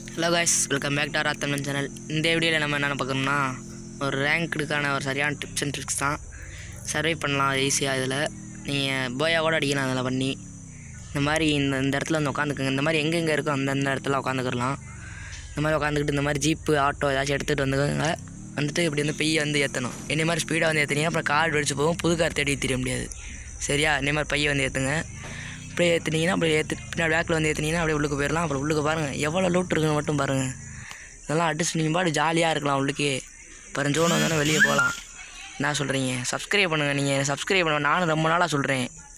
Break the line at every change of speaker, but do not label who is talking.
hello guys welcome back to Rathaman channel இந்த வீடியோவில் நம்ம என்னென்ன பார்க்கணும்னா ஒரு ரேங்க்குக்கான ஒரு சரியான டிப்ஸ் அண்ட் ட்ரிக்ஸ் தான் சர்வை பண்ணலாம் ஈஸியாக இதில் நீங்கள் போயா கூட அடிக்கலாம் அதில் பண்ணி இந்த மாதிரி இந்த இந்த இடத்துல வந்து உட்காந்துக்குங்க இந்த மாதிரி எங்கெங்கே இருக்கோ அந்தந்த இடத்துல உட்காந்துக்கலாம் இந்த மாதிரி உட்காந்துக்கிட்டு இந்த மாதிரி ஜீப்பு ஆட்டோ ஏதாச்சும் எடுத்துகிட்டு வந்துக்கோங்க வந்துட்டு இப்படி வந்து பையை வந்து ஏற்றணும் என்ன மாதிரி ஸ்பீடாக வந்து ஏற்றுனீங்க அப்புறம் கார் வெடிச்சு போகும் புது கார் தேடி தெரிய முடியாது சரியா இந்த மாதிரி பையை வந்து ஏற்றுங்க அப்படியே ஏற்றுனீங்கன்னா அப்படியே ஏற்று பின்னாடி பேக்கில் வந்து ஏற்றுனீங்கன்னா அப்படியே உள்ளுக்கு போயிடலாம் அப்புறம் உள்ளுக்கு பாருங்கள் எவ்வளோ லூட் இருக்குன்னு மட்டும் பாருங்கள் இதெல்லாம் அடிச்சு நீங்கள் பாட்டு ஜாலியாக இருக்கலாம் உள்ளுக்கே அப்புறம் ஜோன் வந்தாலும் வெளியே போகலாம் என்ன சொல்கிறீங்க சப்ஸ்கிரைப் பண்ணுங்கள் நீங்கள் சப்ஸ்கிரைப் பண்ணுங்க நானும் ரொம்ப நாளாக சொல்கிறேன்